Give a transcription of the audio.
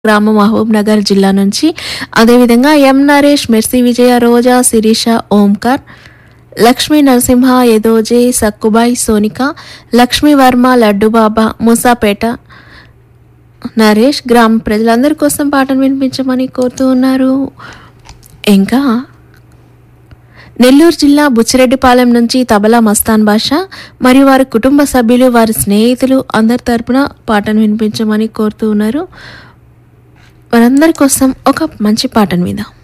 గ్రామం మహబూబ్ నగర్ జిల్లా నుంచి అదేవిధంగా ఎం నరేష్ మెర్సీ విజయ రోజా శిరీష ఓంకార్ లక్ష్మీ నరసింహ ఎదోజే సక్కుబాయ్ సోనిక లక్ష్మీ వర్మ లడ్డుబాబా మూసాపేట నరేష్ గ్రామ ప్రజలందరి కోసం పాటను వినిపించమని కోరుతూ ఉన్నారు ఇంకా నెల్లూరు జిల్లా బుచ్చిరెడ్డిపాలెం నుంచి తబలా మస్తాన్ బాషా మరియు వారి కుటుంబ సభ్యులు వారి స్నేహితులు అందరి తరపున పాటను వినిపించమని కోరుతూ ఉన్నారు వారందరి కోసం ఒక మంచి పాటను విందాం